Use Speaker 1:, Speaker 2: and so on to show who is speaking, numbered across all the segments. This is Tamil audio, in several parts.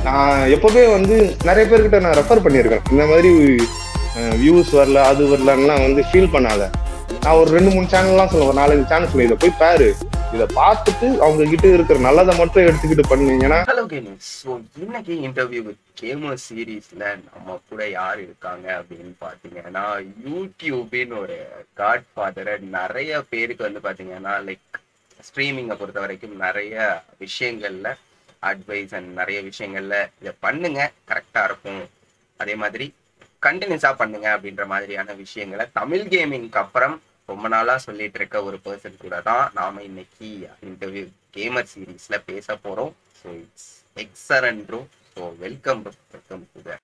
Speaker 1: நான் எப்பவுமே வந்து நிறைய பேர்கிட்ட நான் ரெஃபர் பண்ணியிருக்கேன் இந்த மாதிரி வியூஸ் வரல அது வரலன்னுலாம் வந்து ஃபீல் பண்ணாத நான் ஒரு ரெண்டு மூணு சேனல்லாம் சொல்லுவேன் ஒரு நாலஞ்சு சேனல் சொல்லுவேன் இதை போய் பாரு இதை பார்த்துட்டு அவங்க கிட்ட இருக்கிற நல்லதை மட்டும் எடுத்துக்கிட்டு பண்ணீங்கன்னா
Speaker 2: ஹலோ கேமர்ஸ் ஸோ இன்னைக்கு இன்டர்வியூ வித் கேமர் சீரீஸ்ல நம்ம கூட யார் இருக்காங்க அப்படின்னு பாத்தீங்கன்னா யூடியூபின் ஒரு காட் ஃபாதரை நிறைய பேருக்கு வந்து பாத்தீங்கன்னா லைக் ஸ்ட்ரீமிங்கை பொறுத்த வரைக்கும் நிறைய விஷயங்கள்ல அட்வைஸ் அண்ட் நிறைய விஷயங்கள்ல இதை பண்ணுங்க கரெக்டா இருக்கும் அதே மாதிரி கண்டினியூஸா பண்ணுங்க அப்படின்ற மாதிரியான விஷயங்களை தமிழ் கேமிங்க்கு அப்புறம் ரொம்ப நாளா சொல்லிட்டு இருக்க ஒரு பர்சன் கூட தான் நாம இன்னைக்கு இன்டர்வியூ கேமர் சீரீஸ்ல பேச போறோம் ஸோ இட்ஸ் எக்ஸரன் bro so welcome bro welcome to the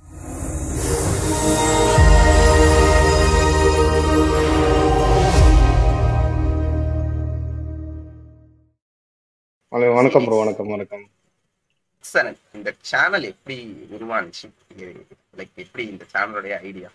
Speaker 1: hello, வணக்கம் ப்ரோ வணக்கம் வணக்கம்
Speaker 2: எக்ஸரன் இந்த சேனல் எப்படி உருவானுச்சு லைக் எப்படி இந்த சேனலோடைய ஐடியா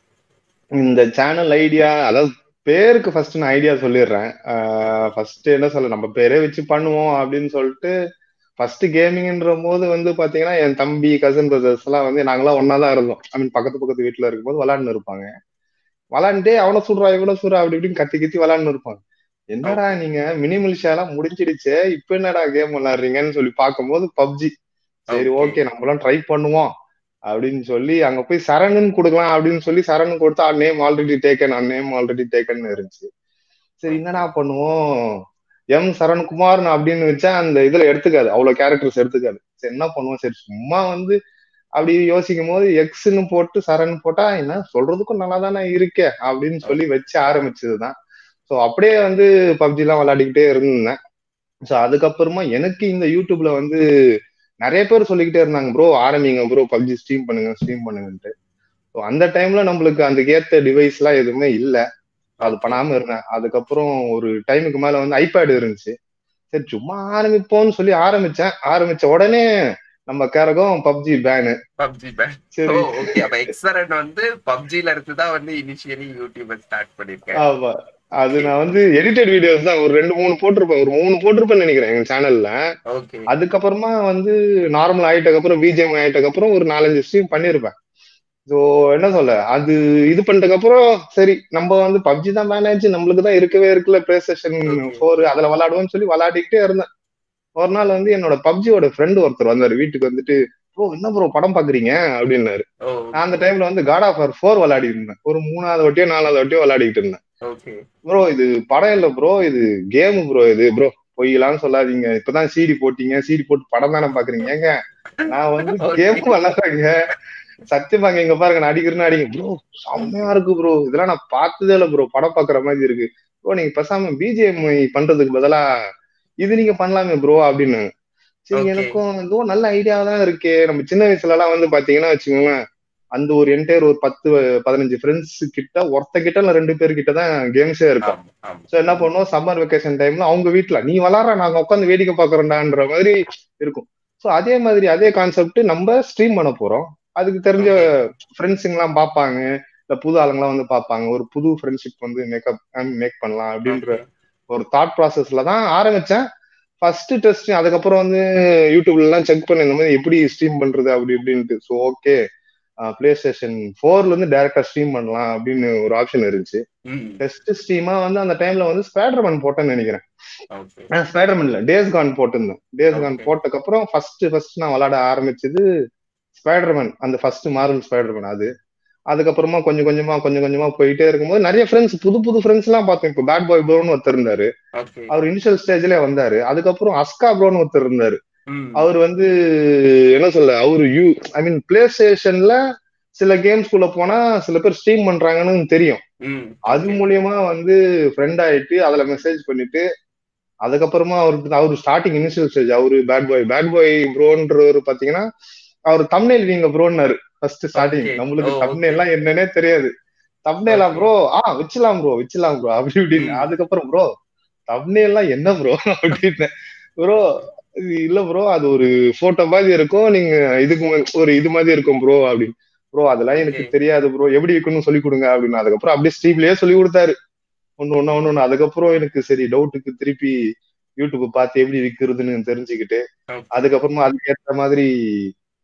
Speaker 1: இந்த சேனல் ஐடியா அதாவது பேருக்கு ஃபர்ஸ்ட் நான் ஐடியா சொல்லிடுறேன் ஃபர்ஸ்ட் என்ன சொல்ல நம்ம பேரே வச்சு பண்ணுவோம் அப்படின்னு சொல்லிட்டு ஃபர்ஸ்ட் கேமிங்ன்ற போது வந்து பாத்தீங்கன்னா என் தம்பி கசின் பிரதர்ஸ் எல்லாம் வந்து நாங்களாம் ஒன்னா தான் இருந்தோம் ஐ மீன் பக்கத்து பக்கத்து வீட்டுல இருக்கும்போது விளாண்டுன்னு இருப்பாங்க விளாண்டுட்டே அவனை சுடுறா இவனை சுடுறா அப்படி இப்படின்னு கத்தி கத்தி விளாண்டுன்னு இருப்பாங்க என்னடா நீங்க மினிமலிஷா எல்லாம் முடிஞ்சிடுச்சே இப்ப என்னடா கேம் விளாடுறீங்கன்னு சொல்லி பார்க்கும்போது பப்ஜி சரி
Speaker 2: Okay.
Speaker 1: ஓகே நம்மளாம் ட்ரை பண்ணுவோம் அப்படின்னு சொல்லி அங்க போய் சரணுன்னு கொடுக்கலாம் அப்படின்னு சொல்லி சரண் கொடுத்தா name already taken name already taken இருந்துச்சு சரி என்னடா பண்ணுவோம் எம் சரண்குமார் அப்படின்னு வச்சா அந்த இதுல எடுத்துக்காது அவ்வளவு கேரக்டர்ஸ் எடுத்துக்காது சரி என்ன பண்ணுவோம் சரி சும்மா வந்து அப்படி யோசிக்கும் போது எக்ஸ்ன்னு போட்டு சரண் போட்டா என்ன சொல்றதுக்கும் நல்லா தானே இருக்கே அப்படின்னு சொல்லி வச்சு ஆரம்பிச்சதுதான் ஸோ அப்படியே வந்து பப்ஜி எல்லாம் விளையாடிக்கிட்டே இருந்தேன் ஸோ அதுக்கப்புறமா எனக்கு இந்த யூடியூப்ல வந்து நிறைய பேர் சொல்லிக்கிட்டே இருந்தாங்க ப்ரோ ஆரம்பிங்க ப்ரோ பப்ஜி ஸ்ட்ரீம் பண்ணுங்க ஸ்ட்ரீம் பண்ணுங்கன்ட்டு ஸோ அந்த டைம்ல நம்மளுக்கு அந்த ஏத்த டிவைஸ் எல்லாம் எதுவுமே இல்லை அது பண்ணாம இருந்தேன் அதுக்கப்புறம் ஒரு டைமுக்கு மேல வந்து ஐபேட் இருந்துச்சு சரி சும்மா ஆரம்பிப்போம்னு சொல்லி ஆரம்பிச்சேன் ஆரம்பிச்ச உடனே நம்ம கேரகம் பப்ஜி பேனு
Speaker 2: பப்ஜி பேன்
Speaker 1: சரி
Speaker 2: ஓகே அப்ப எக்ஸரன் வந்து பப்ஜில இருந்து தான் வந்து இனிஷியலி யூடியூபர் ஸ்டார்ட் பண்ணிருக்கேன்
Speaker 1: ஆமா அது நான் வந்து எடிட்டட் வீடியோஸ் தான் ஒரு ரெண்டு மூணு போட்டிருப்பேன் ஒரு மூணு போட்டிருப்பேன்னு நினைக்கிறேன் எங்க சேனல்ல
Speaker 2: ஓகே
Speaker 1: அதுக்கப்புறமா வந்து நார்மல் ஆயிட்டக்கு அப்புறம் பிஜிஎம் ஆயிட்டக்கு அப்புறம் ஒரு நாலஞ்சு ஸ்ட்ரீம் பண்ணிருப்பேன் ஸோ என்ன சொல்ல அது இது பண்ணிட்டதுக்கு அப்புறம் சரி நம்ம வந்து பப்ஜி தான் மேனேஜ் நம்மளுக்கு தான் இருக்கவே இருக்குல்ல பிளே ஸ்டேஷன்
Speaker 2: Okay.
Speaker 1: ஃபோர் அதுல விளையாடுவோம்னு சொல்லி விளையாடிக்கிட்டே இருந்தேன் ஒரு நாள் வந்து என்னோட பப்ஜியோட ஃப்ரெண்டு ஒருத்தர் வந்தாரு வீட்டுக்கு வந்துட்டு ப்ரோ என்ன ப்ரோ படம் பாக்குறீங்க அப்படின்னாரு
Speaker 2: ஓ
Speaker 1: நான் அந்த டைம்ல வந்து காட் ஆஃப் ஆர் ஃபோர் விளையாடி இருந்தேன் ஒரு மூணாவது வட்டியோ நாலாவது வட்டியோ விளையாடிட்டு இருந்தேன்
Speaker 2: ஓகே
Speaker 1: ப்ரோ இது படம் இல்ல ப்ரோ இது கேம் ப்ரோ இது ப்ரோ பொய்யெல்லாம் சொல்லாதீங்க இப்பதான் சிடி போட்டீங்க சிடி போட்டு படம் தானே பாக்குறீங்க ஏங்க நான் வந்து
Speaker 2: Okay.
Speaker 1: கேம் விளாடுறேங்க சத்தியமாங்க இங்க பாருங்க நான் அடிக்கிறேன்னு அடிங்க ப்ரோ செம்மையா இருக்கு ப்ரோ இதெல்லாம் நான் பார்த்ததே இல்ல ப்ரோ படம் பாக்குற மாதிரி இருக்கு ப்ரோ நீங்க பேசாம பிஜிஎம் பண்றதுக்கு பதிலா இது நீங்க பண்ணலாமே ப்ரோ அப்படின்னு சரி
Speaker 2: Okay.
Speaker 1: எனக்கும் ஏதோ நல்ல ஐடியா தான் இருக்கே நம்ம சின்ன வயசுல எல்லாம் வந்து பாத்தீங்கன்னா வச்சுக்கோங்க அந்த ஒரு என்டையர் ஒரு பத்து பதினஞ்சு ஃப்ரெண்ட்ஸ் கிட்ட ஒருத்த கிட்ட இல்ல ரெண்டு பேர் கிட்ட தான் கேம்ஸே இருக்கும்
Speaker 2: ஆமா ஆமா
Speaker 1: சோ என்ன பண்ணுவோம் சம்மர் வெக்கேஷன் டைம்ல அவங்க வீட்ல நீ விளாடுற நாங்க உட்காந்து வேடிக்கை பாக்குறோம்டான்ற மாதிரி இருக்கும் சோ அதே மாதிரி அதே கான்செப்ட் நம்ம ஸ்ட்ரீம் பண்ண போறோம் அதுக்கு தெரிஞ்ச ஃப்ரெண்ட்ஸுங்க எல்லாம் பார்ப்பாங்க இல்ல புது ஆளுங்கலாம் வந்து பார்ப்பாங்க ஒரு புது ஃப்ரெண்ட்ஷிப் வந்து மேக்கப் மேக் பண்ணலாம் அப்படின்ற
Speaker 2: Okay.
Speaker 1: ஒரு தாட் ப்ராசஸ்ல தான் ஆரம்பிச்சேன் ஃபர்ஸ்ட் டெஸ்ட் அதுக்கப்புறம் வந்து யூடியூப்ல எல்லாம் செக் பண்ண இந்த மாதிரி எப்படி ஸ்ட்ரீம் பண்றது அப்படி இப்படின்ட்டு ஸோ ஓகே பிளே ஸ்டேஷன் ஃபோர்ல இருந்து டேரக்டா ஸ்ட்ரீம் பண்ணலாம் அப்படின்னு ஒரு ஆப்ஷன் இருந்துச்சு
Speaker 2: ம்
Speaker 1: டெஸ்ட் ஸ்ட்ரீமா வந்து அந்த டைம்ல வந்து ஸ்பைடர்மேன் போட்டேன்னு நினைக்கிறேன்
Speaker 2: ஓகே
Speaker 1: ஸ்பைடர்மேன் இல்ல டேஸ் கான் போட்டிருந்தேன் டேஸ் கான்
Speaker 2: Okay.
Speaker 1: போட்டதுக்கு அப்புறம் ஃபர்ஸ்ட் ஃபர்ஸ்ட் நான் விளையாட ஆரம்பிச்சது ஸ்பைடர்மேன் அந்த ஃபர்ஸ்ட் மார்வல் ஸ்பைடர்மேன் அது அதுக்கப்புறமா கொஞ்சம் கொஞ்சமா கொஞ்சம் கொஞ்சமா போயிட்டே இருக்கும்போது நிறைய ஃப்ரெண்ட்ஸ் புது புது ஃப்ரெண்ட்ஸ் எல்லாம் பார்த்தேன் இப்போ பேட் பாய் ப்ரோன்னு ஒருத்தர் இருந்தாரு
Speaker 2: ஓகே
Speaker 1: அவர் இனிஷியல் ஸ்டேஜ்ல வந்தாரு அதுக்கப்புறம் அஸ்கா ப்ரோன்னு ஒருத்தர் இருந்தாரு
Speaker 2: ம்
Speaker 1: அவர் வந்து என்ன சொல்ல அவரு யூ ஐ மீன் பிளே ஸ்டேஷன்ல சில கேம்ஸ்குள்ள போனா சில பேர் ஸ்ட்ரீம் பண்றாங்கன்னு தெரியும்
Speaker 2: ம்
Speaker 1: அது மூலியமா வந்து ஃப்ரெண்ட் ஆயிட்டு அதுல மெசேஜ் பண்ணிட்டு அதுக்கப்புறமா அவருக்கு அவரு ஸ்டார்டிங் இனிஷியல் ஸ்டேஜ் அவரு பேட் பாய் பேட் பாய் ப்ரோன்றவர் பாத்தீங்கன்னா அவர் தம்னேல் நீங்க ப்ரோன்னாரு ஃபர்ஸ்ட் ஸ்டார்டிங்
Speaker 2: Okay.
Speaker 1: நம்மளுக்கு
Speaker 2: Oh,
Speaker 1: தம்னேல் எல்லாம் என்னன்னே தெரியாது தம்னேலா
Speaker 2: Okay.
Speaker 1: ப்ரோ ஆ வச்சுலாம் ப்ரோ வச்சுலாம் ப்ரோ அப்படி இப்படின்னு
Speaker 2: ம்.
Speaker 1: அதுக்கப்புறம் ப்ரோ தம்னேல்லாம் என்ன ப்ரோ அப்படின்னு ப்ரோ இல்ல ப்ரோ அது ஒரு போட்டோ மாதிரி இருக்கும் நீங்க இதுக்கு மு- ஒரு இது மாதிரி இருக்கும் ப்ரோ அப்படின்னு ப்ரோ அதெல்லாம் எனக்கு
Speaker 2: Okay.
Speaker 1: தெரியாது ப்ரோ எப்படி இருக்குன்னு சொல்லி கொடுங்க அப்படின்னு அதுக்கப்புறம் அப்படியே ஸ்ட்ரீம்லயே சொல்லி கொடுத்தாரு ஒண்ணு ஒண்ணு ஒண்ணு ஒண்ணு அதுக்கப்புறம் எனக்கு சரி டவுட்டுக்கு திருப்பி யூடியூப் பார்த்து எப்படி விற்கிறதுன்னு தெரிஞ்சுக்கிட்டு
Speaker 2: Okay.
Speaker 1: அதுக்கப்புறமா அதுக்கு ஏற்ற மாதிரி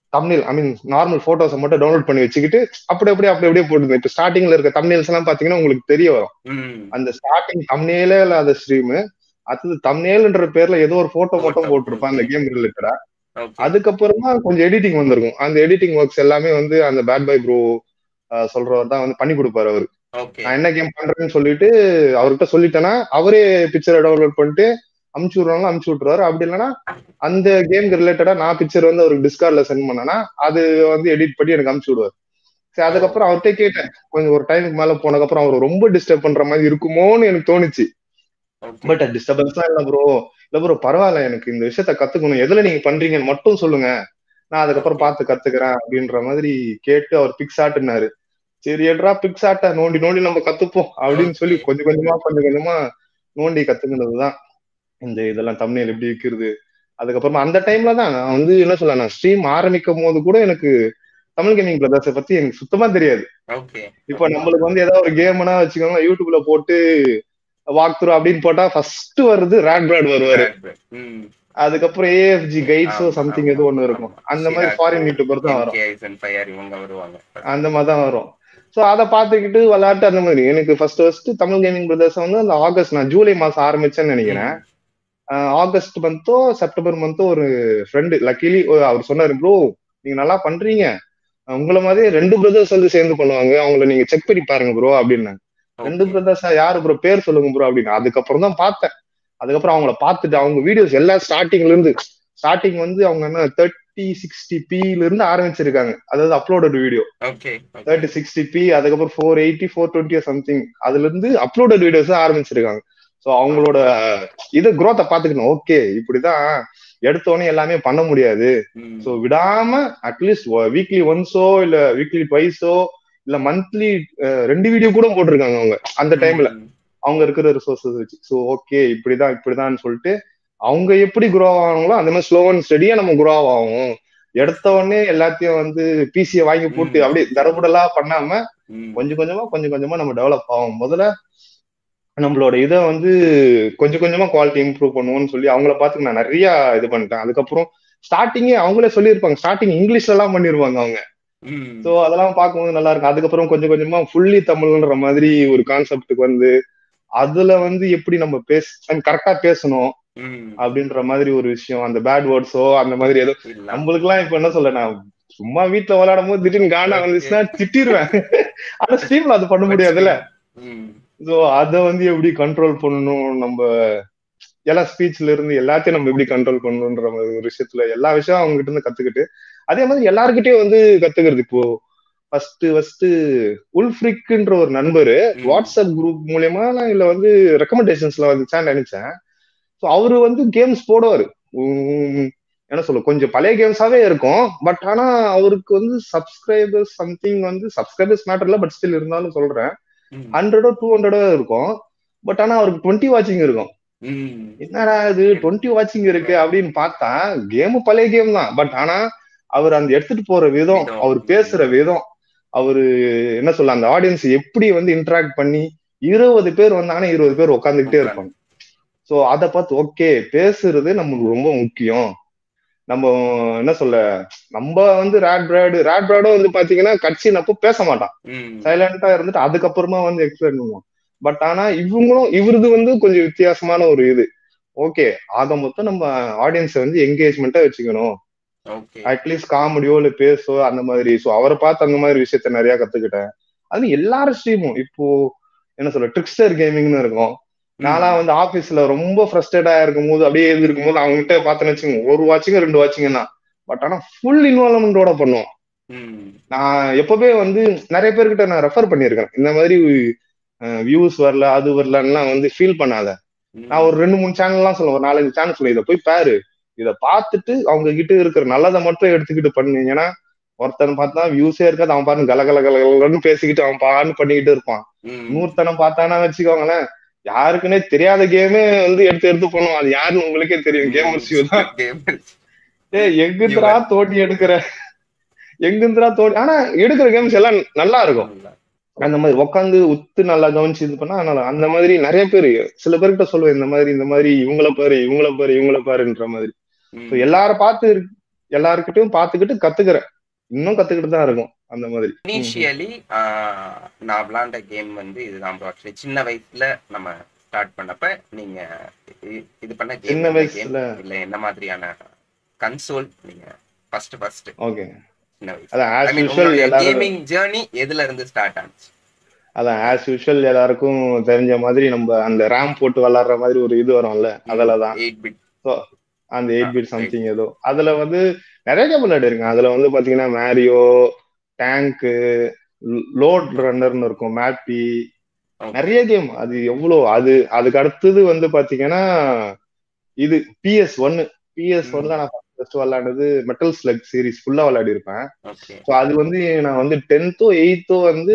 Speaker 1: தமிழ் ஐ மீன் நார்மல் போட்டோஸை மட்டும் டவுன்லோட் பண்ணி வச்சுக்கிட்டு அப்படி அப்படியே அப்படி அப்படியே போட்டுருந்தேன் இப்போ ஸ்டார்டிங்ல இருக்க தமிழ்ஸ் எல்லாம் பாத்தீங்கன்னா உங்களுக்கு தெரிய வரும்
Speaker 2: ம்
Speaker 1: அந்த ஸ்டார்டிங் தம்னேலே இல்லாத ஸ்ட்ரீம் அடுத்தது தம்னேல்ன்ற பேர்ல ஏதோ ஒரு போட்டோ மட்டும்
Speaker 2: Photo.
Speaker 1: போட்டிருப்பான் அந்த கேம் ரிலேட்டடா
Speaker 2: ஓகே
Speaker 1: அதுக்கப்புறமா கொஞ்சம் எடிட்டிங் வந்திருக்கும் அந்த எடிட்டிங் ஒர்க்ஸ் எல்லாமே வந்து அந்த பேட் பை ப்ரோ சொல்றவர் தான் வந்து பண்ணி கொடுப்பாரு அவரு
Speaker 2: ஓகே
Speaker 1: நான் என்ன கேம் பண்றேன்னு சொல்லிட்டு அவர்கிட்ட சொல்லிட்டேன்னா அவரே பிக்சரை டவுன்லோட் பண்ணிட்டு அமுச்சு விடுறாங்க அமுச்சு விட்டுருவாரு அப்படி இல்லைன்னா அந்த கேம்க்கு ரிலேட்டடா நான் பிக்சர் வந்து அவருக்கு டிஸ்கார்ட்ல சென்ட் பண்ணேன்னா அது வந்து எடிட் பண்ணி எனக்கு அமுச்சு விடுவார் சரி அதுக்கப்புறம் அவர்கிட்ட கேட்டேன் கொஞ்சம் ஒரு டைமுக்கு மேல போனதுக்கப்புறம் அவர் ரொம்ப டிஸ்டர்ப் பண்ற மாதிரி இருக்குமோன்னு எனக்கு தோணுச்சு
Speaker 2: ஓகே
Speaker 1: பட் டிஸ்டர்பன்ஸ் இல்ல ப்ரோ இல்ல ப்ரோ பரவாயில்ல எனக்கு இந்த விஷயத்த கத்துக்கணும் எதுல நீங்க பண்றீங்கன்னு மட்டும் சொல்லுங்க நான் அதுக்கப்புறம் பார்த்து கத்துக்கிறேன் அப்படின்ற மாதிரி கேட்டு அவர் பிக்ஸ் ஆட்டுனாரு சரி எட்ரா பிக்ஸ் ஆட்ட நோண்டி நோண்டி நம்ம கத்துப்போம் அப்படின்னு சொல்லி கொஞ்சம் கொஞ்சமா கொஞ்சம் கொஞ்சமா நோண்டி கத்துக்கினதுதான் இந்த இதெல்லாம் தமிழில் எப்படி விற்கிறது அதுக்கப்புறமா அந்த டைம்ல தான் நான் வந்து என்ன சொல்ல நான் ஸ்ட்ரீம் ஆரம்பிக்கும் போது கூட எனக்கு தமிழ் கேமிங் பிரதர்ஸை பத்தி எனக்கு சுத்தமா தெரியாது
Speaker 2: ஓகே
Speaker 1: இப்போ நம்மளுக்கு வந்து ஏதாவது ஒரு கேம்னா வச்சுக்கோங்க யூடியூப்ல போட்டு வாக் த்ரூ அப்படின்னு போட்டா ஃபர்ஸ்ட் வருது ரேட் பிராட் வருவாரு
Speaker 2: ம்
Speaker 1: அதுக்கப்புறம் ஏஎஃப்ஜி கைட்ஸோ
Speaker 2: ஆமா,
Speaker 1: சம்திங்
Speaker 2: ஆமா,
Speaker 1: ஏதோ ஒண்ணு இருக்கும்
Speaker 2: ஆமா.
Speaker 1: அந்த மாதிரி
Speaker 2: சிராக்,
Speaker 1: ஃபாரின் யூடியூபர் தான் வரும்
Speaker 2: MKS and Fire இவங்க வருவாங்க
Speaker 1: அந்த மாதிரி தான் வரும் ஸோ அதை பார்த்துக்கிட்டு விளையாட்டு அந்த மாதிரி எனக்கு first first Tamil gaming brothers வந்து அந்த ஆகஸ்ட் நான் ஜூலை மாசம் ஆரம்பிச்சேன்னு நினைக்கிறேன் ஆஹ் ஆகஸ்ட் மந்தோ செப்டம்பர் மந்தோ ஒரு ஃப்ரெண்டு லக்கிலி அவர் சொன்னாரு ப்ரோ நீங்க நல்லா பண்றீங்க உங்களை மாதிரி ரெண்டு பிரதர்ஸ் வந்து சேர்ந்து பண்ணுவாங்க அவங்கள நீங்க செக் பண்ணி பாருங்க ப்ரோ அப்படின்னாங்க ரெண்டு பிரதர்ஸா யாரு ப்ரோ பேர் சொல்லுங்க ப்ரோ அப்படின்னு அதுக்கப்புறம் தான் பார்த்தேன் அதுக்கப்புறம் அவங்கள பார்த்துட்டு அவங்க வீடியோஸ் எல்லாம் ஸ்டார்டிங்ல இருந்து ஸ்டார்டிங் வந்து அவங்க என்ன தேர்ட்டி சிக்ஸ்டி பில இருந்து ஆரம்பிச்சிருக்காங்க அதாவது uploaded video
Speaker 2: okay
Speaker 1: thirty sixty P அதுக்கப்புறம் four eighty four twenty something அதுல இருந்து அப்லோடட் வீடியோஸ் ஆரம்பிச்சிருக்காங்க ஸோ அவங்களோட இது growth-அ பாத்துக்கணும் ஓகே இப்படிதான் எடுத்தோடனே எல்லாமே பண்ண முடியாது ஸோ விடாம அட்லீஸ்ட் வீக்லி ஒன்ஸோ இல்ல வீக்லி ட்வைஸோ இல்ல மந்த்லி ரெண்டு வீடியோ கூட போட்டிருக்காங்க அவங்க அந்த டைம்ல அவங்க இருக்கிற ரிசோர்சஸ் வச்சு ஸோ ஓகே இப்படிதான் இப்படிதான் சொல்லிட்டு அவங்க எப்படி குரோ ஆவாங்களோ அந்த மாதிரி ஸ்லோ அண்ட் ஸ்டடியா நம்ம குரோ ஆகும் எடுத்த உடனே எல்லாத்தையும் வந்து பிசியை வாங்கி போட்டு
Speaker 2: ம்.
Speaker 1: அப்படியே தரபுடலா பண்ணாம கொஞ்சம் கொஞ்சமா கொஞ்சம் கொஞ்சமா நம்ம டெவலப் ஆகும் முதல்ல நம்மளோட இதை வந்து கொஞ்சம் கொஞ்சமா குவாலிட்டி இம்ப்ரூவ் பண்ணுவோம்னு சொல்லி அவங்கள பார்த்து நான் நிறைய இது பண்ணிட்டேன் அதுக்கப்புறம் ஸ்டார்டிங்கே அவங்களே சொல்லியிருப்பாங்க ஸ்டார்டிங் இங்கிலீஷ்ல எல்லாம் பண்ணிருவாங்க அவங்க ஸோ அதெல்லாம் பார்க்கும்போது நல்லா இருக்கும் அதுக்கப்புறம் கொஞ்சம் கொஞ்சமா ஃபுல்லி தமிழ்ன்ற மாதிரி ஒரு கான்செப்டுக்கு வந்து அதுல வந்து எப்படி நம்ம பேச கரெக்டா பேசணும் அப்படின்ற மாதிரி ஒரு விஷயம் அந்த பேட் வேர்ட்ஸோ அந்த மாதிரி ஏதோ நம்மளுக்கு எல்லாம் இப்ப என்ன சொல்ல நான் சும்மா வீட்டுல விளையாடும் போது திடீர்னு கானா வந்துச்சுன்னா திட்டிடுவேன் ஆனா ஸ்ட்ரீம்ல அது பண்ண முடியாதுல்ல சோ அத வந்து எப்படி கண்ட்ரோல் பண்ணணும் நம்ம எல்லா ஸ்பீச்ல இருந்து எல்லாத்தையும் நம்ம எப்படி கண்ட்ரோல் பண்ணணுன்ற மாதிரி ஒரு விஷயத்துல எல்லா விஷயம் அவங்க கிட்ட இருந்து கத்துக்கிட்டு அதே மாதிரி எல்லாருக்கிட்டையும் வந்து கத்துக்கிறது இப்போ ஃபர்ஸ்ட் ஃபர்ஸ்ட் உல்ஃப்ரிக்ன்ற ஒரு நண்பரு வாட்ஸ்அப் குரூப் மூலியமா நான் இல்ல வந்து ரெக்கமெண்டேஷன்ஸ்ல வந்துச்சான்னு நினைச்சேன் ஸோ அவரு வந்து கேம்ஸ் போடுவாரு என்ன சொல்ல கொஞ்சம் பழைய கேம்ஸாவே இருக்கும் பட் ஆனா அவருக்கு வந்து சப்ஸ்கிரைபர்ஸ் சம்திங் வந்து சப்ஸ்கிரைபர்ஸ் மேட்டர்ல பட் ஸ்டில் இருந்தாலும் சொல்றேன் ஹண்ட்ரடோ டூ ஹண்ட்ரடோ இருக்கும் பட் ஆனா அவருக்கு டுவெண்ட்டி வாட்சிங் இருக்கும் என்னடா இது டுவெண்ட்டி வாட்சிங் இருக்கு அப்படின்னு பார்த்தா கேம் பழைய கேம் தான் பட் ஆனா அவர் அந்த எடுத்துட்டு போற விதம் அவர் பேசுற விதம் அவரு என்ன சொல்ல அந்த ஆடியன்ஸ் எப்படி வந்து இன்டராக்ட் பண்ணி இருபது பேர் வந்தாங்கன்னா இருபது பேர் உட்காந்துக்கிட்டே இருப்பாங்க சோ அதை பார்த்து ஓகே பேசுறது நமக்கு ரொம்ப முக்கியம் நம்ம என்ன சொல்ல நம்ம வந்து ரேட் பிராடு ரேட் பிராடும் வந்து பாத்தீங்கன்னா கட்சினப்போ பேச மாட்டான் சைலண்டா இருந்துட்டு அதுக்கப்புறமா வந்து எக்ஸ்பிளைன் பண்ணுவான் பட் ஆனா இவங்களும் இவரது வந்து கொஞ்சம் வித்தியாசமான ஒரு இது ஓகே ஆக மொத்தம் நம்ம ஆடியன்ஸை வந்து என்கேஜ்மெண்ட்டா வச்சுக்கணும் அட்லீஸ்ட் காமெடியோ இல்ல பேசோ அந்த மாதிரி ஸோ அவரை பார்த்து அந்த மாதிரி விஷயத்த நிறைய கத்துக்கிட்டேன் அது எல்லாரும் ஸ்ட்ரீமும் இப்போ என்ன சொல்ல ட்ரிக்ஸ்டர் கேமிங்னு இருக்கும் நான்லாம் வந்து ஆபீஸ்ல ரொம்ப ஃப்ரஸ்ட்ரேட்டா இருக்கும் போது அப்படியே எழுதி இருக்கும் போது அவங்க கிட்ட பார்த்தேன்னு வச்சுக்கோங்க ஒரு வாட்சிங்க ரெண்டு வாட்சிங்க தான் பட் ஆனா ஃபுல் இன்வால்மெண்டோட பண்ணுவோம் நான் எப்பவுமே வந்து நிறைய பேர்கிட்ட நான் ரெஃபர் பண்ணியிருக்கேன் இந்த மாதிரி வியூஸ் வரல அது வரலன்னா வந்து ஃபீல் பண்ணாத நான் ஒரு ரெண்டு மூணு சேனல்லாம் சொல்லுவேன் ஒரு நாலஞ்சு சேனல் சொல்லுவேன் இதை போய் பாரு இதை பார்த்துட்டு அவங்க கிட்ட இருக்கிற நல்லதை மட்டும் எடுத்துக்கிட்டு பண்ணீங்கன்னா ஒருத்தன் பார்த்தா வியூஸே இருக்காது அவன் பாருங்க கல கல கலன்னு பேசிக்கிட்டு அவன் பான்னு பண்ணிக்கிட்டு இருப்பான் நூறுத்தனம் பார்த்தானா வச்சுக்கோங்களேன் யாருக்குன்னே தெரியாத கேமே வந்து எடுத்து எடுத்து பண்ணுவான் அது யாருன்னு உங்களுக்கே தெரியும் கேமர்ஸ் வியூ தான் ஏ எங்குந்திரா தோட்டி எடுக்கிற எங்குந்திரா தோட்டி ஆனா எடுக்கிற கேம்ஸ் எல்லாம் நல்லா இருக்கும் அந்த மாதிரி உட்காந்து உத்து நல்லா கவனிச்சு இது பண்ணா அதனால அந்த மாதிரி நிறைய பேர் சில பேர்கிட்ட சொல்லுவேன் இந்த மாதிரி இந்த மாதிரி இவங்கள பாரு இவங்கள பாரு இவங்கள பாருன்ற மாதிரி எல்லாரும் பார்த்து எல்லாருக்கிட்டையும் பாத்துக்கிட்டு கத்துக்கிறேன் இன்னும் கத்துக்கிட்டு தான் இருக்கும் அந்த மாதிரி
Speaker 2: இனிஷியலி நான் விளாண்ட கேம் வந்து இதுதான் ப்ரோ ஆக்சுவலி சின்ன வயசுல நம்ம ஸ்டார்ட் பண்ணப்ப நீங்க இ- இது பண்ண கேம்
Speaker 1: சின்ன வயசுல
Speaker 2: இல்ல என்ன மாதிரியான கன்சோல் நீங்க ஃபர்ஸ்ட் ஃபர்ஸ்ட்
Speaker 1: ஓகே
Speaker 2: சின்ன வயசு
Speaker 1: அதான்
Speaker 2: ஐ
Speaker 1: ஆஸ்
Speaker 2: மீன்
Speaker 1: யூஷுவல்
Speaker 2: உங்களுடைய
Speaker 1: எல்லாரும்
Speaker 2: கேமிங் ஜேர்னி எதுல இருந்து ஸ்டார்ட் ஆனிச்சு
Speaker 1: அதான் ஆஸ் யூஷுவல் எல்லாருக்கும் தெரிஞ்ச மாதிரி நம்ம அந்த ரேம் போட்டு விளாடுற மாதிரி ஒரு இது வரும்ல அதுலதான்
Speaker 2: எயிட் பிட்
Speaker 1: அந்த எயிட் பிட் சம்திங் ஏதோ அதுல வந்து நிறைய கேம் விளையாடிருக்கேன் அதுல வந்து பாத்தீங்கன்னா மேரியோ டேங்க்கு லோட் ரன்னர்னு இருக்கும் மேப்பி நிறைய கேம் அது எவ்வளவு அது அதுக்கு அடுத்தது வந்து பாத்தீங்கன்னா இது பிஎஸ் ஒன்னு பிஎஸ் ஒன்ல நான் ஃபர்ஸ்ட் விளையாடுறது மெட்டல் ஸ்லக் சீரிஸ் ஃபுல்லா விளையாடி இருப்பேன்
Speaker 2: ஓகே
Speaker 1: ஸோ அது வந்து நான் வந்து டென்த்தோ எயித்தோ வந்து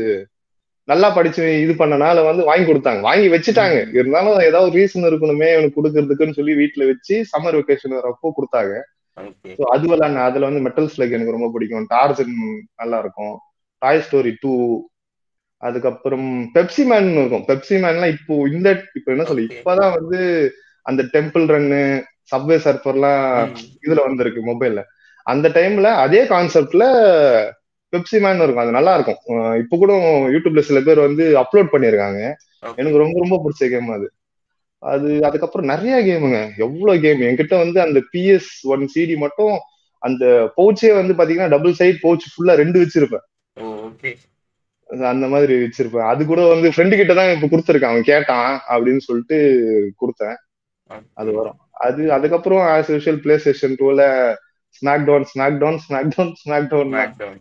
Speaker 1: நல்லா படிச்சு இது பண்ணனால வந்து வாங்கி கொடுத்தாங்க வாங்கி வச்சுட்டாங்க இருந்தாலும் ஏதாவது ரீசன் இருக்கணுமே எனக்கு கொடுக்கறதுக்குன்னு சொல்லி வீட்டுல வச்சு சம்மர் வெக்கேஷன் வரப்போ கொடுத்தாங்க
Speaker 2: ஓகே
Speaker 1: ஸோ அது விளாட்ன அதுல வந்து மெட்டல் ஸ்லக் எனக்கு ரொம்ப பிடிக்கும் டார்ஜன் நல்லா இருக்கும் டாய் ஸ்டோரி டூ அதுக்கப்புறம் பெப்சி மேன் இருக்கும் பெப்சி மேன்லாம் இப்போ இந்த இப்போ என்ன சொல்லு
Speaker 2: Okay.
Speaker 1: இப்பதான் வந்து அந்த டெம்பிள் ரன்னு சப்வே சர்ஃபர்லாம் இதுல வந்திருக்கு மொபைல்ல அந்த டைம்ல அதே கான்செப்ட்ல பெப்சி மேன் இருக்கும் அது நல்லா இருக்கும் அஹ் இப்ப கூட யூடியூப்ல சில பேர் வந்து அப்லோட் பண்ணிருக்காங்க எனக்கு ரொம்ப ரொம்ப பிடிச்ச கேம் அது அது அதுக்கப்புறம் நிறைய கேமுங்க எவ்வளவு கேம் என்கிட்ட வந்து அந்த பிஎஸ் ஒன் சிடி மட்டும் அந்த பவுச்சே வந்து பாத்தீங்கன்னா டபுள் சைட் பவுச் ஃபுல்லா ரெண்டு வச்சிருப்பேன்
Speaker 2: ஓகே
Speaker 1: அது அந்த மாதிரி வச்சிருப்பேன் அது கூட வந்து ஃப்ரெண்டு கிட்ட தான் இப்ப கொடுத்துருக்கேன் அவன் கேட்டான் அப்படின்னு சொல்லிட்டு கொடுத்தேன் அது வரும் அது அதுக்கப்புறம் ஆஸ் யூஷுவல் பிளே ஸ்டேஷன் டூல SmackDown SmackDown SmackDown SmackDown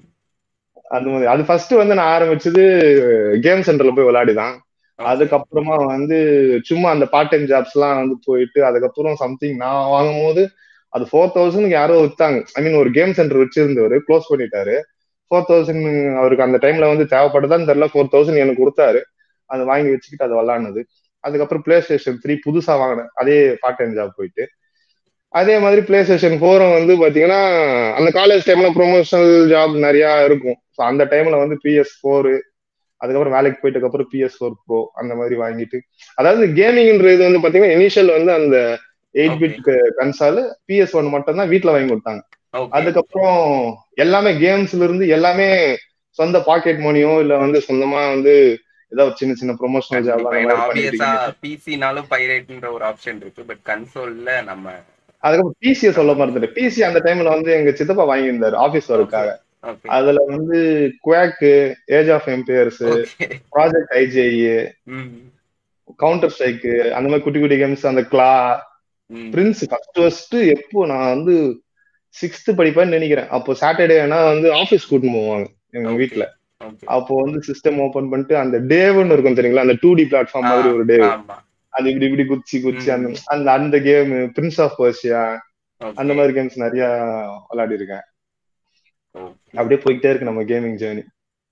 Speaker 1: அந்த மாதிரி அது ஃபர்ஸ்ட் வந்து நான் ஆரம்பிச்சது கேம் சென்டர்ல போய் விளையாடிதான் அதுக்கப்புறமா வந்து சும்மா அந்த பார்ட் டைம் ஜாப்ஸ் எல்லாம் வந்து போயிட்டு அதுக்கப்புறம் சம்திங் நான் வாங்கும் போது அது ஃபோர் தௌசண்ட்க்கு யாரோ வித்தாங்க ஐ மீன் ஒரு கேம் சென்டர் வச்சிருந்தவர் க்ளோஸ் பண்ணிட்டாரு ஃபோர் தௌசண்ட் அவருக்கு அந்த டைம்ல வந்து தேவைப்படுதான்னு தெரியல ஃபோர் தௌசண்ட் எனக்கு கொடுத்தாரு அதை வாங்கி வச்சுக்கிட்டு அதை விளாடுனது அதுக்கப்புறம் பிளே ஸ்டேஷன் த்ரீ புதுசா வாங்கினேன் அதே பார்ட் டைம் ஜாப் போயிட்டு அதே மாதிரி பிளே ஸ்டேஷன் ஃபோரும் வந்து பாத்தீங்கன்னா அந்த காலேஜ் டைம்ல ப்ரொமோஷனல் ஜாப் நிறைய இருக்கும் ஸோ அந்த டைம்ல வந்து பிஎஸ் ஃபோரு அதுக்கப்புறம் வேலைக்கு போயிட்டு அப்புறம் பிஎஸ் ஃபோர் ப்ரோ அந்த மாதிரி வாங்கிட்டு அதாவது கேமிங்ன்ற இது வந்து பாத்தீங்கன்னா இனிஷியல் வந்து அந்த eight bit console PS one மட்டும் தான் வீட்டுல வாங்கி கொடுத்தாங்க அதுக்கப்புறம் எல்லாமே கேம்ஸ்ல இருந்து எல்லாமே சொந்த பாக்கெட் மணியோ இல்ல வந்து சொந்தமா வந்து ஏதாவது சின்ன சின்ன ப்ரொமோஷனல் ஜாப்
Speaker 2: ஆப்வியஸா பிசினாலும் பைரேட்ன்ற ஒரு ஆப்ஷன் இருக்கு பட் கன்சோல்ல நம்ம
Speaker 1: அதுக்கப்புறம் பிசிய சொல்ல மறந்துட்டேன் பிசி அந்த டைம்ல வந்து எங்க சித்தப்பா வாங்கியிருந்தாரு ஆபீஸ் ஒர்க்காக அதுல வந்து Quake Age of Empires Project IGI Counter Strike அந்த மாதிரி குட்டி குட்டி கேம்ஸ் அந்த கிளா பிரின்ஸ் ஃபர்ஸ்ட் ஃபர்ஸ்ட் எப்போ நான் வந்து சிக்ஸ்த் படிப்பேன்னு நினைக்கிறேன் அப்போ சாட்டர்டேனா வந்து ஆபீஸ் கூட்டின்னு போவாங்க எங்க வீட்டுல அப்போ வந்து சிஸ்டம் ஓபன் பண்ணிட்டு அந்த டேவ்னு இருக்கும் தெரியுங்களா அந்த டூ டி பிளாட்ஃபார்ம் மாதிரி ஒரு டேவ் அது இப்படி இப்படி குச்சி குச்சி அந்த அந்த அந்த கேம் பிரின்ஸ் ஆஃப் பர்ஷியா அந்த மாதிரி கேம்ஸ் நிறைய விளையாடி இருக்கேன் அப்படியே போய்கிட்டே இருக்கு நம்ம gaming journey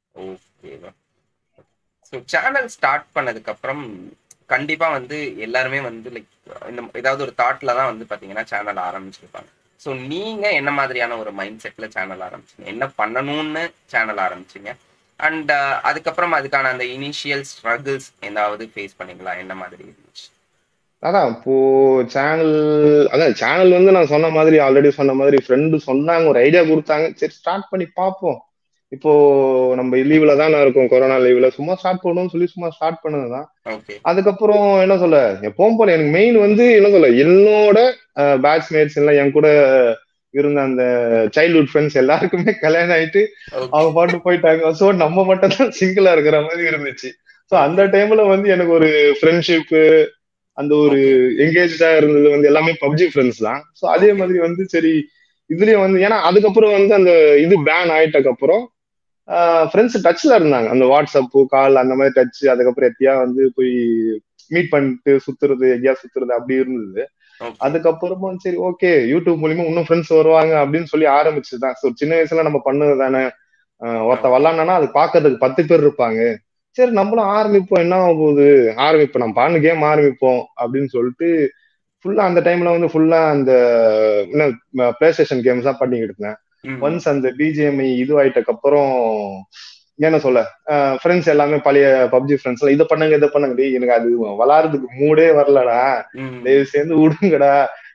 Speaker 2: so channel start பண்ணதுக்கு அப்புறம் கண்டிப்பா வந்து எல்லாருமே வந்து லைக் இந்த ஏதாவது ஒரு தாட்ல தான் வந்து பாத்தீங்கன்னா சேனல் ஆரம்பிச்சிருப்பாங்க ஸோ நீங்க என்ன மாதிரியான ஒரு மைண்ட் செட்ல சேனல் ஆரம்பிச்சீங்க என்ன பண்ணணும்னு சேனல் ஆரம்பிச்சீங்க அண்ட் அதுக்கப்புறம் அதுக்கான அந்த இனிஷியல் ஸ்ட்ரகிள்ஸ் ஏதாவது ஃபேஸ் பண்ணீங்களா என்ன மாதிரி இருந்துச்சு
Speaker 1: அதான் இப்போ சேனல் அதான் சேனல் வந்து நான் சொன்ன மாதிரி ஆல்ரெடி சொன்ன மாதிரி ஃப்ரெண்டு சொன்னாங்க ஒரு ஐடியா கொடுத்தாங்க சரி ஸ்டார்ட் பண்ணி பார்ப்போம் இப்போ நம்ம லீவ்ல தான் நான் இருக்கோம் கொரோனா லீவ்ல சும்மா ஸ்டார்ட் பண்ணணும்னு சொல்லி சும்மா ஸ்டார்ட் பண்ணதுதான் அதுக்கப்புறம் என்ன சொல்ல எப்பவும் போல எனக்கு மெயின் வந்து என்ன சொல்ல என்னோட பேட்ச்மேட்ஸ் எல்லாம் என் கூட இருந்த அந்த சைல்ட்ஹுட் ஃப்ரெண்ட்ஸ் எல்லாருக்குமே கல்யாணம் ஆயிட்டு அவங்க பாட்டு போயிட்டாங்க ஸோ நம்ம மட்டும் தான் சிங்கிளா இருக்கிற மாதிரி இருந்துச்சு ஸோ அந்த டைம்ல வந்து எனக்கு ஒரு ஃப்ரெண்ட்ஷிப் அந்த ஒரு எங்கேஜா இருந்தது வந்து எல்லாமே பப்ஜி ஃப்ரெண்ட்ஸ் தான் ஸோ அதே மாதிரி வந்து சரி இதுலயும் வந்து ஏன்னா அதுக்கப்புறம் வந்து அந்த இது பேன் ஆயிட்டக்கு அப்புறம் ஃப்ரெண்ட்ஸ் டச்ல இருந்தாங்க அந்த வாட்ஸ்அப்பு கால் அந்த மாதிரி டச் அதுக்கப்புறம் எப்பயா வந்து போய் மீட் பண்ணிட்டு சுத்துறது எங்கேயா சுத்துறது அப்படி இருந்தது அதுக்கப்புறமும் சரி ஓகே யூடியூப் மூலியமா இன்னும் ஃப்ரெண்ட்ஸ் வருவாங்க அப்படின்னு சொல்லி ஆரம்பிச்சுதான் ஸோ சின்ன வயசுல நம்ம பண்ணது தானே ஒருத்த வரலான்னா அது பாக்குறதுக்கு பத்து பேர் இருப்பாங்க சரி நம்மளும் ஆரம்பிப்போம் என்ன ஆக போகுது ஆரம்பிப்போம் நம்ம பாண்டு கேம் ஆரம்பிப்போம் அப்படின்னு சொல்லிட்டு ஃபுல்லா அந்த டைம்ல வந்து ஃபுல்லா அந்த பிளே ஸ்டேஷன் கேம்ஸ் தான் பண்ணிக்கிட்டு இருந்தேன் ஒன்ஸ் அந்த பிஜிஎம்ஐ இது ஆயிட்டக்கு அப்புறம் என்ன சொல்ல ஃப்ரெண்ட்ஸ் எல்லாமே பழைய பப்ஜி ஃப்ரெண்ட்ஸ் எல்லாம் இதை பண்ணுங்க இதை பண்ணுங்க எனக்கு அது விளாடுறதுக்கு மூடே வரலடா தயவு சேர்ந்து விடுங்கடா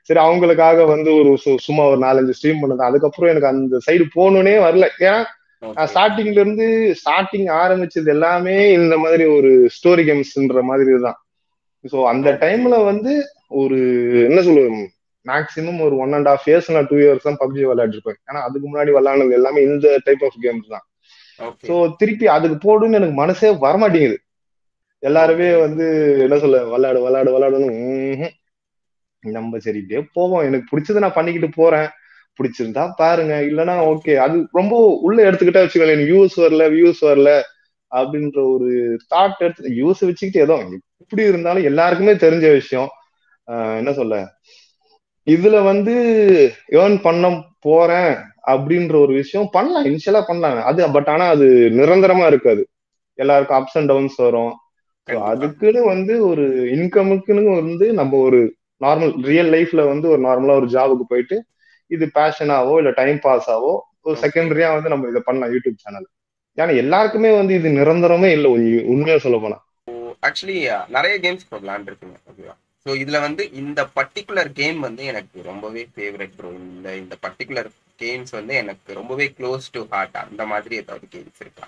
Speaker 1: சரி அவங்களுக்காக வந்து ஒரு சு- சும்மா ஒரு நாலஞ்சு ஸ்ட்ரீம் பண்ணது அதுக்கப்புறம் எனக்கு அந்த சைடு போகணுன்னே வரல ஏன்னா
Speaker 2: Okay.
Speaker 1: ஸ்டார்டிங்ல இருந்து ஸ்டார்டிங் ஆரம்பிச்சது எல்லாமே இந்த மாதிரி ஒரு ஸ்டோரி கேம்ஸ்ன்ற மாதிரி தான் ஸோ அந்த
Speaker 2: Okay.
Speaker 1: டைம்ல வந்து ஒரு என்ன சொல்லுவேன் மேக்ஸிமம் ஒரு ஒன் அண்ட் ஹாஃப் இயர்ஸ் நான் டூ இயர்ஸ் தான் பப்ஜி விளையாடிருப்பேன் ஏன்னா அதுக்கு முன்னாடி விளையாடுனது எல்லாமே இந்த டைப் ஆஃப் கேம்ஸ் தான்
Speaker 2: Okay.
Speaker 1: ஸோ திருப்பி அதுக்கு போடுன்னு எனக்கு மனசே வரமாட்டேங்குது எல்லாருமே வந்து என்ன சொல்ல விளையாடு விளையாடு விளையாடுன்னு ம்ஹும். நம்ம சரி இப்படியே போவோம் எனக்கு பிடிச்சதை நான் பண்ணிக்கிட்டு போறேன் பிடிச்சிருந்தா பாருங்க இல்லைன்னா ஓகே அது ரொம்ப உள்ள எடுத்துக்கிட்டா வச்சுக்கோங்க எனக்கு வியூஸ் வரல வியூஸ் வரல அப்படின்ற ஒரு தாட் எடுத்து வியூஸ் வச்சுக்கிட்டு ஏதோ எப்படி இருந்தாலும் எல்லாருக்குமே தெரிஞ்ச விஷயம் ஆஹ் என்ன சொல்ல இதுல வந்து ஏர்ன் பண்ண போறேன் அப்படின்ற ஒரு விஷயம் பண்ணலாம் இனிஷியலா பண்ணலாம் அது பட் ஆனா அது நிரந்தரமா இருக்காது எல்லாருக்கும் அப்ஸ் அண்ட் டவுன்ஸ் வரும் So
Speaker 2: கண்டிப்பா.
Speaker 1: அதுக்குன்னு வந்து ஒரு இன்கமுக்குன்னு வந்து நம்ம ஒரு நார்மல் ரியல் லைஃப்ல வந்து ஒரு நார்மலா ஒரு ஜாபுக்கு போயிட்டு இது பேஷனாவோ இல்ல டைம் பாஸ் ஆவோ ஒரு
Speaker 2: Okay.
Speaker 1: செகண்டரியா வந்து நம்ம இதை பண்ணலாம் யூடியூப் சேனல் ஏன்னா எல்லாருக்குமே வந்து இது நிரந்தரமே இல்லை உண்மையா சொல்ல போனா
Speaker 2: ஆக்சுவலி நிறைய கேம்ஸ் இப்போ விளாண்டுருக்குங்க ஓகேவா ஸோ இதுல வந்து இந்த பர்டிகுலர் கேம் வந்து எனக்கு ரொம்பவே ஃபேவரட் ப்ரோ இந்த இந்த பர்டிகுலர் கேம்ஸ் வந்து எனக்கு ரொம்பவே க்ளோஸ் டு ஹார்ட் அந்த மாதிரி ஏதாவது கேம்ஸ் இருக்கா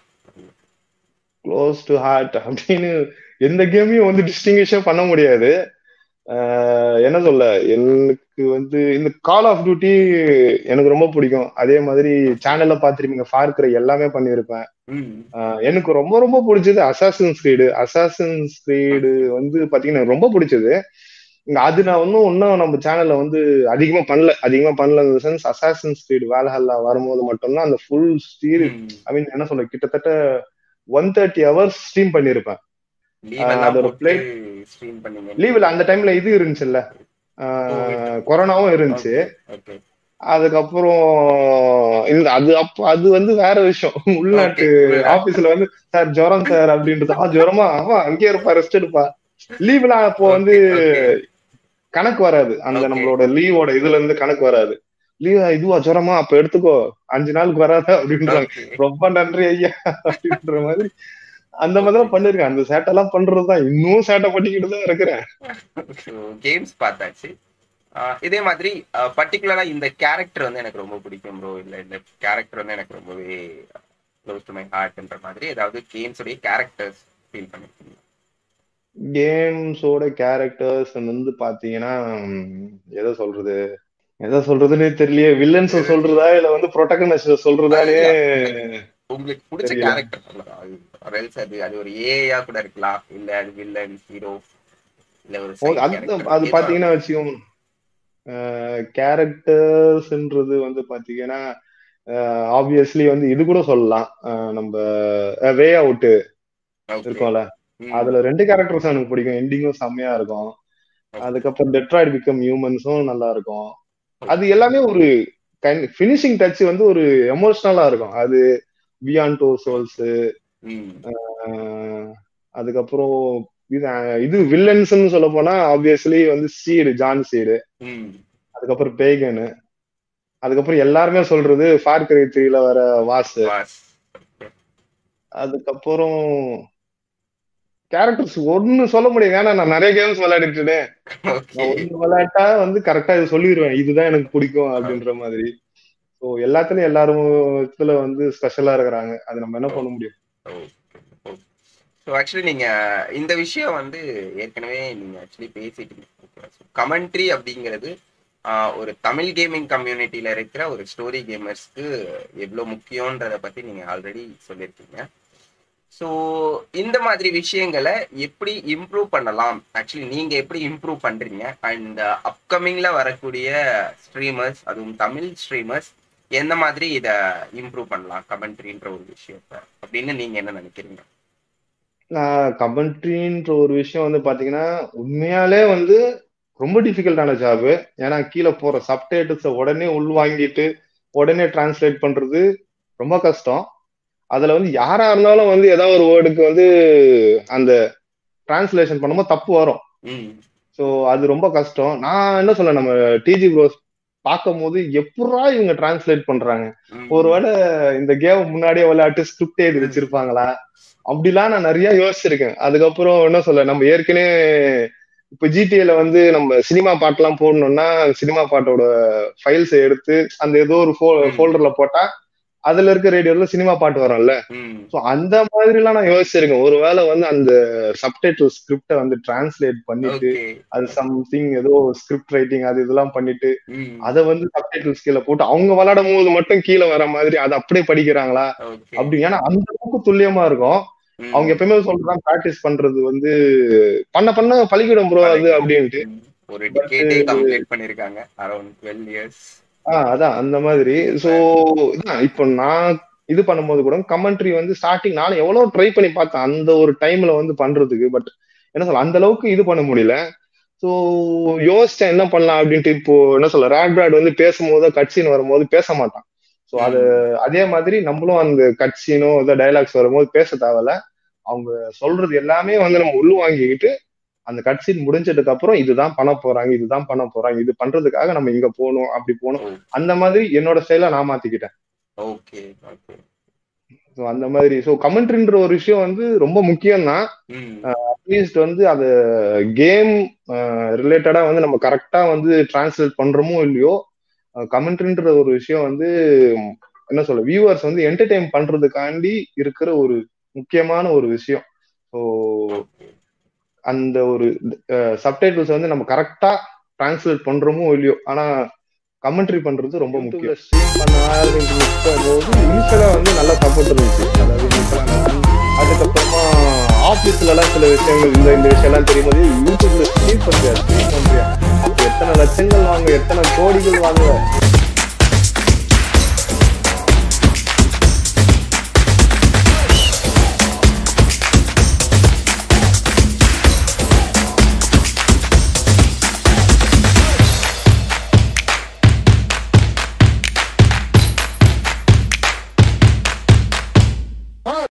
Speaker 1: க்ளோஸ் டு ஹார்ட் அப்படின்னு எந்த கேமையும் வந்து டிஸ்டிங்விஷே பண்ண முடியாது ஆஹ் என்ன சொல்ல எனக்கு வந்து இந்த கால் ஆஃப் டியூட்டி எனக்கு ரொம்ப பிடிக்கும் அதே மாதிரி சேனல்ல பாத்திருப்பீங்க ஃபார்க்கிற எல்லாமே பண்ணியிருப்பேன்
Speaker 2: ம்
Speaker 1: ஆஹ் எனக்கு ரொம்ப ரொம்ப பிடிச்சது அசாசின்ஸ் கிரீடு அசாசின்ஸ் கிரீடு வந்து பாத்தீங்கன்னா எனக்கு ரொம்ப பிடிச்சது இங்க அது நான் இன்னும் இன்னும் நம்ம சேனல்ல வந்து அதிகமா பண்ணல அதிகமா பண்ணல இந்த சென்ஸ் அசாசின்ஸ் கிரீடு வேலஹல்லா வரும்போது மட்டும்தான் அந்த ஃபுல் ஸ்டீல்
Speaker 2: ம்.
Speaker 1: ஐ மீன் என்ன சொல்ல கிட்டத்தட்ட ஒன் தேர்ட்டி ஹவர்ஸ் ஸ்ட்ரீம் பண்ணியிருப்பேன்
Speaker 2: லீவ் எல்லாம்
Speaker 1: அதோட
Speaker 2: போட்டு
Speaker 1: play-
Speaker 2: ஸ்ட்ரீம் பண்ணீங்க
Speaker 1: லீவ்ல அந்த டைம்ல இது இருந்துச்சுல்ல ஆஹ் கொரோனாவும் இருந்துச்சு
Speaker 2: ஓகே
Speaker 1: அதுக்கப்புறம் இந்த அது அப்ப அது வந்து வேற விஷயம் உள்நாட்டு
Speaker 2: Okay.
Speaker 1: ஆபீஸ்ல வந்து சார் ஜுரம் சார் அப்படின்றது ஆ ஜுரமா ஆமா அங்கேயே இருப்பா ரெஸ்ட் எடுப்பா லீவ்லாம் அப்போ வந்து
Speaker 2: Okay,
Speaker 1: கணக்கு வராது அந்த
Speaker 2: Okay.
Speaker 1: நம்மளோட லீவோட இதுல இருந்து கணக்கு வராது லீவ் இதுவா ஜுரமா அப்ப எடுத்துக்கோ அஞ்சு நாளுக்கு வராத அப்படின்றாங்க
Speaker 2: okay.
Speaker 1: ரொம்ப நன்றி ஐயா அப்படின்ற மாதிரி அந்த மாதிரி தான் பண்ணிருக்கேன் அந்த சேட்டெல்லாம் பண்றதுதான் இன்னும் சேட்டை பண்ணிக்கிட்டு தான் இருக்கிறேன்
Speaker 2: கேம்ஸ் பார்த்தாச்சு ஆஹ் இதே மாதிரி பர்டிகுலரா இந்த கேரக்டர் வந்து எனக்கு ரொம்ப பிடிக்கும் ப்ரோ இல்ல இந்த கேரக்டர் வந்து எனக்கு ரொம்பவே க்ளோஸ் டு மை ஹார்ட்ன்ற மாதிரி ஏதாவது கேம்ஸ் உடைய கேரக்டர்ஸ் ஃபீல் பண்ணிருக்கீங்க
Speaker 1: கேம்ஸோட கேரக்டர்ஸ் வந்து பாத்தீங்கன்னா ம், எதை சொல்றது எதை சொல்றதுன்னே தெரியலையே வில்லன்ஸ் சொல்றதா இல்ல வந்து ப்ரொட்டகனிஸ்ட் சொல்றதானே
Speaker 2: உங்களுக்கு பிடிச்ச
Speaker 1: தெரியல.
Speaker 2: கேரக்டர் அது அது அது ஒரு ஏஐயா கூட இருக்கலாம் இல்ல அது வில்லன் ஹீரோ இல்ல ஒரு
Speaker 1: ஓ,
Speaker 2: side
Speaker 1: அது
Speaker 2: character.
Speaker 1: அது
Speaker 2: ஏதோ-
Speaker 1: பாத்தீங்கன்னா வச்சுக்கோங்க கேரக்டர்ஸ்ன்றது வந்து பாத்தீங்கன்னா ஆப்வியஸ்லி வந்து இது கூட சொல்லலாம் அஹ், நம்ம வே அவுட்
Speaker 2: Okay.
Speaker 1: இருக்கும்ல
Speaker 2: ம்.
Speaker 1: அதுல ரெண்டு கேரக்டர்ஸ் எனக்கு பிடிக்கும் எண்டிங்கும் செம்மையா இருக்கும் அதுக்கப்புறம் டெட்ராய்ட் பிகம் ஹியூமன்ஸும் நல்லா இருக்கும் அது எல்லாமே ஒரு ஃபினிஷிங் டச் வந்து ஒரு எமோஷனலா இருக்கும் அது பியாண்ட் டூ சோல்ஸ்
Speaker 2: ம்.
Speaker 1: அதுக்கப்புறம் இது அஹ், இது வில்லன்ஸ்னு சொல்ல போனா ஆப்வியஸ்லி வந்து சீடு ஜான் சீடு
Speaker 2: ம்.
Speaker 1: அதுக்கப்புறம் பேகனு அதுக்கப்புறம் எல்லாருமே சொல்றது ஃபார்கரை த்ரீல வர வாஸ்
Speaker 2: Boss.
Speaker 1: அதுக்கப்புறம் கேரக்டர்ஸ் ஒன்னு சொல்ல முடியாது ஏன்னா நான் நிறைய கேம்ஸ் விளையாடிட்டு
Speaker 2: Okay.
Speaker 1: நான் ஒண்ணு விளையாட்டா வந்து கரெக்டா இது சொல்லிடுவேன் இதுதான் எனக்கு பிடிக்கும் அப்படின்ற மாதிரி ஸோ எல்லாத்துலயும் எல்லாரும் இதுல வந்து ஸ்பெஷலா இருக்கிறாங்க அது நம்ம என்ன பண்ண முடியும்
Speaker 2: ஸோ ஆக்சுவலி நீங்க இந்த விஷயம் வந்து ஏற்கனவே நீங்க ஆக்சுவலி பேசிட்டீங்க கமெண்ட்ரி அப்படிங்கிறது ஆஹ், ஒரு தமிழ் கேமிங் கம்யூனிட்டியில இருக்கிற ஒரு ஸ்டோரி கேமர்ஸ்க்கு எவ்வளோ முக்கியன்றத பத்தி நீங்க ஆல்ரெடி சொல்லியிருக்கீங்க ஸோ இந்த மாதிரி விஷயங்களை எப்படி இம்ப்ரூவ் பண்ணலாம் ஆக்சுவலி நீங்க எப்படி இம்ப்ரூவ் பண்றீங்க அண்ட் அப்கமிங்ல வரக்கூடிய ஸ்ட்ரீமர்ஸ் அதுவும் தமிழ் ஸ்ட்ரீமர்ஸ் எந்த மாதிரி இத இம்ப்ரூவ் பண்ணலாம் கமெண்ட்ரின்ற ஒரு விஷயத்த அப்படின்னு நீங்க என்ன நினைக்கிறீங்க
Speaker 1: நான் கமெண்ட்ரின்ற ஒரு விஷயம் வந்து பாத்தீங்கன்னா உண்மையாலே வந்து ரொம்ப டிஃபிகல்ட்டான ஜாப் ஏன்னா கீழே போற சப்டைட்டில்ஸை உடனே உள்வாங்கிட்டு உடனே டிரான்ஸ்லேட் பண்றது ரொம்ப கஷ்டம் அதுல வந்து யாரா இருந்தாலும் வந்து ஏதாவது ஒரு வேர்டுக்கு வந்து அந்த டிரான்ஸ்லேஷன் பண்ணும்போது தப்பு வரும்
Speaker 2: ம்
Speaker 1: ஸோ அது ரொம்ப கஷ்டம் நான் என்ன சொல்ல நம்ம டிஜி ப்ரோஸ் பார்க்கும் போது எப்படா இவங்க டிரான்ஸ்லேட் பண்றாங்க
Speaker 2: ம்.
Speaker 1: ஒருவேளை இந்த கேம் முன்னாடியே விளையாட்டு ஸ்கிரிப்ட் எழுதி வச்சிருப்பாங்களா அப்படிலாம் நான் நிறைய யோசிச்சிருக்கேன் அதுக்கப்புறம் என்ன சொல்ல நம்ம ஏற்கனவே இப்ப ஜிடிஏல வந்து நம்ம சினிமா பாட்டுலாம் போடணும்னா சினிமா பாட்டோட ஃபைல்ஸ் எடுத்து அந்த ஏதோ ஒரு ஃபோல்டர்ல போட்டா அதுல இருக்க ரேடியோல சினிமா பாட்டு வரும்ல
Speaker 2: ம்
Speaker 1: சோ அந்த மாதிரி எல்லாம் நான் யோசிச்சிருக்கேன் ஒருவேளை வந்து அந்த சப்டைட்டில் ஸ்கிரிப்ட வந்து டிரான்ஸ்லேட் பண்ணிட்டு
Speaker 2: ஓகே
Speaker 1: அது சம்திங் ஏதோ ஸ்கிரிப்ட் ரைட்டிங் அது இதெல்லாம் பண்ணிட்டு
Speaker 2: ம்
Speaker 1: அதை வந்து சப்டைட்டில்ஸ் கீழே போட்டு அவங்க விளையாடும் போது மட்டும் கீழே வர மாதிரி அதை அப்படியே படிக்கிறாங்களா
Speaker 2: ஓகே
Speaker 1: அப்படி ஏன்னா அந்த அளவுக்கு துல்லியமா இருக்கும்
Speaker 2: ம்.
Speaker 1: அவங்க எப்பயுமே சொல்றாங்க பிராக்டிஸ் பண்றது வந்து பண்ண பண்ண பழகிடும் ப்ரோ அது அப்படின்ட்டு
Speaker 2: ம். ஒரு டிகேட்டே கம்ப்ளீட் பண்ணிருக்காங்க அரௌண்ட் டுவெல் இயர்ஸ்
Speaker 1: ஆஹ் அதான் அந்த மாதிரி சோ இதான் இப்போ நான் இது பண்ணும்போது கூட கமெண்ட்ரி வந்து ஸ்டார்டிங் நானும் எவ்வளவு ட்ரை பண்ணி பார்த்தேன் அந்த ஒரு டைம்ல வந்து பண்றதுக்கு பட் என்ன சொல்ல அந்த அளவுக்கு இது பண்ண முடியல சோ யோசிச்சேன் என்ன பண்ணலாம் அப்படின்ட்டு இப்போ என்ன சொல்ல ரேட் பிராட் வந்து பேசும்போது கட்சின்னு வரும்போது பேச மாட்டான் சோ அது அதே மாதிரி நம்மளும் அந்த கட்சினோ ஏதோ டைலாக்ஸ் வரும்போது பேச தேவையில்ல அவங்க சொல்றது எல்லாமே வந்து நம்ம உள்ள வாங்கிக்கிட்டு அந்த கட்சின் முடிஞ்சதுக்கு அப்புறம் இதுதான் பண்ண போறாங்க இதுதான் பண்ண போறாங்க இது பண்றதுக்காக நம்ம இங்க போகணும் அப்படி போகணும் அந்த மாதிரி என்னோட ஸ்டைல நான் மாத்திக்கிட்டேன்
Speaker 2: ஓகே ஓகே
Speaker 1: ஸோ அந்த மாதிரி ஸோ கமெண்ட்ரின்ற ஒரு விஷயம் வந்து ரொம்ப முக்கியம் தான்
Speaker 2: ம்
Speaker 1: அட்லீஸ்ட் வந்து அது கேம் ரிலேட்டடா வந்து நம்ம கரெக்டா வந்து டிரான்ஸ்லேட் பண்றோமோ இல்லையோ கமெண்ட்ரின்ற ஒரு விஷயம் வந்து என்ன சொல்ல வியூவர்ஸ் வந்து என்டர்டைன் பண்றதுக்காண்டி இருக்கிற ஒரு முக்கியமான ஒரு விஷயம் ஸோ அந்த ஒரு சப்டைட்டில்ஸ் வந்து நம்ம கரெக்டா டிரான்ஸ்லேட் பண்றோமோ இல்லையோ ஆனா கமெண்ட்ரி பண்றது ரொம்ப முக்கியம் ஸ்ட்ரீம் பண்ண ஆரம்பிக்கும் போது இனிஷியலா வந்து நல்லா சப்போர்ட் இருந்துச்சு அதாவது initial ஆ அதுக்கப்புறமா ஆபீஸ்ல எல்லாம் சில விஷயங்கள் இந்த இந்த விஷயம் எல்லாம் தெரியும் போது யூடியூப்ல ஸ்ட்ரீம் பண்றியா ஸ்ட்ரீம் பண்றியா எத்தனை லட்சங்கள் வாங்க எத்தனை கோடிகள் வாங்க